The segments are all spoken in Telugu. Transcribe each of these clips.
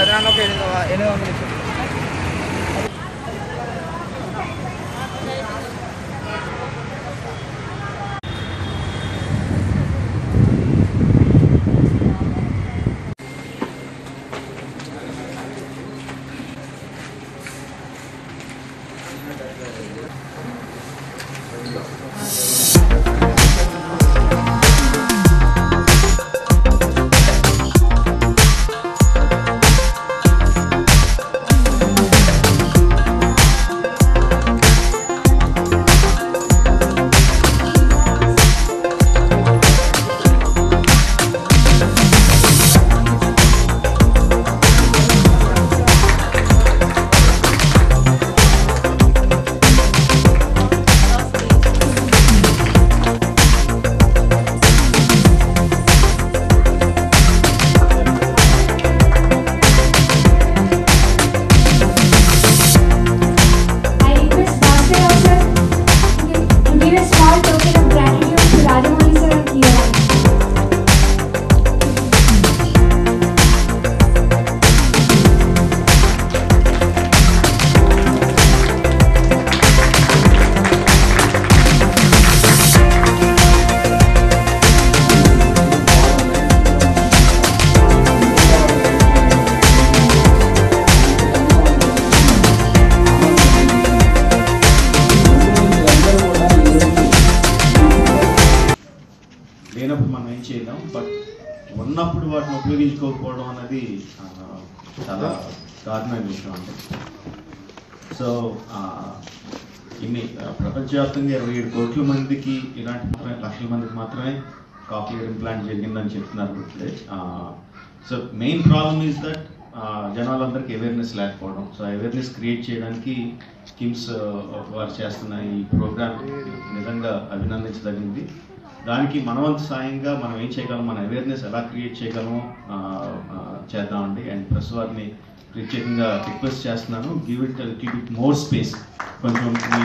పెదనాన్న ఒక ఎనిమిది ఎనిమిది వందలు ఇచ్చారు I request Bhaskar sir to give a small token of gratitude to Rajamouli sir and Kiran. లేనప్పుడు మనం ఏం చేయలేం బట్ ఉన్నప్పుడు వాటిని ఉపయోగించుకోకపోవడం అనేది ఆ, చాలా దారుణమైన విషయం అంటే సో ఆ, ఇన్ని ఆ, ప్రపంచవ్యాప్తంగా ఇరవై ఏడు కోట్ల మందికి ఇలాంటి మాత్రమే లక్షల మందికి మాత్రమే కాక్లియర్ ఇంప్లాంట్ జరిగిందని చెప్తున్నారు ఇప్పుడే so main problem is that జనాలందరికీ అవేర్నెస్ లేకపోవడం సో అవేర్నెస్ క్రియేట్ చేయడానికి కిమ్స్ వారు చేస్తున్న ఈ ప్రోగ్రామ్ నిజంగా అభినందించదగింది దానికి మనవంతు సాయంగా మనం ఏం చేయగలం మన అవేర్నెస్ ఎలా క్రియేట్ చేయగలమో ఆ, ఆ, చేద్దామండి అండ్ ప్రెస్ వారిని ప్రత్యేకంగా రిక్వెస్ట్ చేస్తున్నాను give it give it more space కొంచెం మీ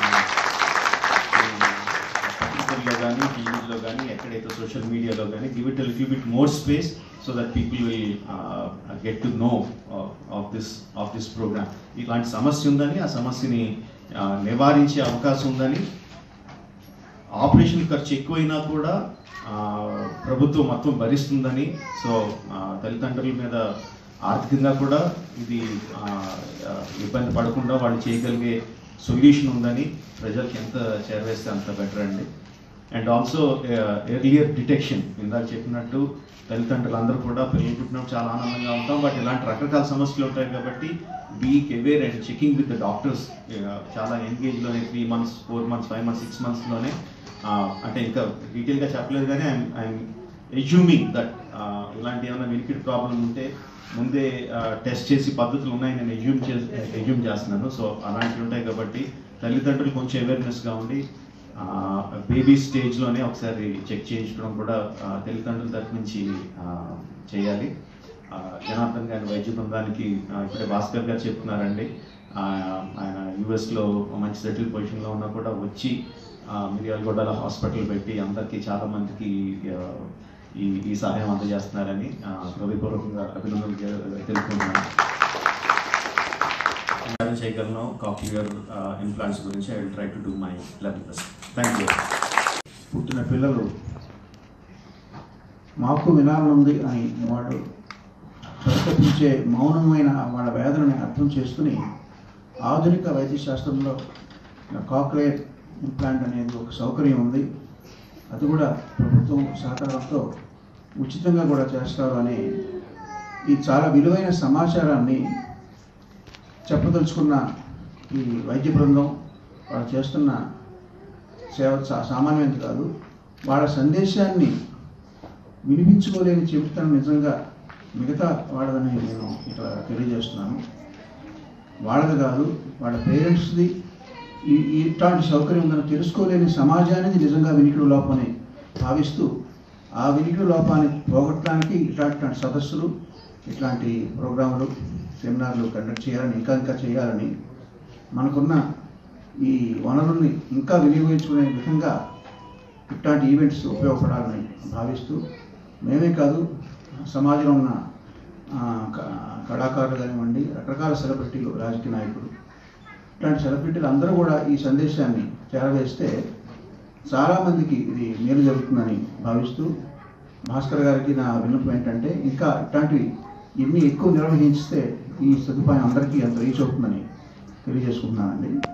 పత్రికల్లో కానీ టీవీలో కానీ ఎక్కడైతే సోషల్ మీడియాలో కానీ give it little bit more space so that people will get to know of this of this programme ఇలాంటి సమస్య ఉందని ఆ సమస్యని ఆ, నివారించే అవకాశం ఉందని ఆపరేషన్ ఖర్చు ఎక్కువైనా కూడా ఆ, ప్రభుత్వం మొత్తం భరిస్తుందని సో ఆ, తల్లిదండ్రుల మీద ఆర్థికంగా కూడా ఇది ఆ, ఆ, ఇబ్బంది పడకుండా వాళ్ళు చేయగలిగే సొల్యూషన్ ఉందని ప్రజలకి ఎంత చేరవేస్తే అంత బెటర్ అండి అండ్ ఆల్సో ఎర్లియర్ డిటెక్షన్ ఇందాక చెప్పినట్టు తల్లిదండ్రులు అందరూ కూడా పిల్లలు పుట్టినప్పుడు చాలా ఆనందంగా ఉంటాం బట్ ఇలాంటి రకరకాల సమస్యలు ఉంటాయి కాబట్టి be aware and checking with the doctors చాలా ఎంగేజ్లోనే three months four months five months six మంత్స్లోనే అంటే ఇంకా డీటెయిల్గా చెప్పలేదు కానీ ఐఎమ్ ఐఎమ్ ఎజ్యూమింగ్ దట్ ఇలాంటి ఏమైనా వినికిడ్ ప్రాబ్లం ఉంటే ముందే టెస్ట్ చేసి పద్ధతులు ఉన్నాయి నేను ఎజ్యూమ్ చే ఎజ్యూమ్ చేస్తున్నాను సో అలాంటివి ఉంటాయి కాబట్టి తల్లిదండ్రులు కొంచెం అవేర్నెస్గా ఉండి బేబీ స్టేజ్లోనే ఒకసారి చెక్ చేయించడం కూడా ఆ, తల్లిదండ్రుల తరఫు నుంచి ఆ, చేయాలి ఆ, జనార్దన్ గారి వైద్య బృందానికి ఆ, ఇప్పుడే భాస్కర్ గారు చెప్తున్నారండి ఆ, ఆయన యుఎస్లో మంచి సెటిల్ పొజిషన్లో ఉన్నా కూడా వచ్చి ఆ, మిర్యాలగూడలో హాస్పిటల్ పెట్టి అందరికీ చాలా మందికి ఆ, ఈ ఈ సహాయం అందజేస్తున్నారని ఆ, హృదయపూర్వకంగా అభినందనలు తె- తెలుపుతున్నాను నేను చేయగలను కాక్లియర్ ఇంప్లాంట్స్ గురించి I will try to do my level best thank you పుట్టిన పిల్లలు మాకు వినాలనుంది అని వాడు ప్రకటించే మౌనమైన వాళ్ళ వేదనని అర్థం చేసుకుని ఆధునిక వైద్య శాస్త్రంలో కాక్లేర్ ఇంప్లాంట్ అనేది ఒక సౌకర్యం ఉంది అది కూడా ప్రభుత్వం సహకారంతో ఉచితంగా కూడా చేస్తారు అని ఈ చాలా విలువైన సమాచారాన్ని చెప్పదలుచుకున్న ఈ వైద్య బృందం వాళ్ళు చేస్తున్న సేవ సా- సామాన్యమైనది కాదు వాళ్ళ సందేశాన్ని వినిపించుకోలేని చెబుతాను నిజంగా మిగతా వాళ్ళదని నేను ఇక్కడ తెలియజేస్తున్నాను వాళ్ళది కాదు వాళ్ళ పేరెంట్స్ది ఈ ఈ ఇట్లాంటి సౌకర్యం ఉందని తెలుసుకోలేని సమాజానికి నిజంగా వినికిడి లోపమని భావిస్తూ ఆ వినికిడి లోపాన్ని పోగొట్టడానికి ఇట్లాంటి సదస్సులు ఇట్లాంటి ప్రోగ్రాములు సెమినార్లు కండక్ట్ చేయాలని ఇంకా ఇంకా చేయాలని మనకున్న ఈ వనరుల్ని ఇంకా వినియోగించుకునే విధంగా ఇట్లాంటి ఈవెంట్స్ ఉపయోగపడాలని భావిస్తూ మేమే కాదు సమాజంలో ఉన్న ఆ, క- కళాకారులు కానివ్వండి రకరకాల సెలబ్రిటీలు రాజకీయ నాయకులు ఇట్లాంటి సెలబ్రిటీలు అందరూ కూడా ఈ సందేశాన్ని చేరవేస్తే చాలామందికి ఇది మేలు జరుగుతుందని భావిస్తూ భాస్కర్ గారికి నా విన్నపం ఏంటంటే ఇంకా ఇట్లాంటివి ఇన్ని ఎక్కువ నిర్వహించితే ఈ సదుపాయం అందరికీ ఎంత రీచ్ అవుతుందని తెలియజేసుకుంటున్నానండి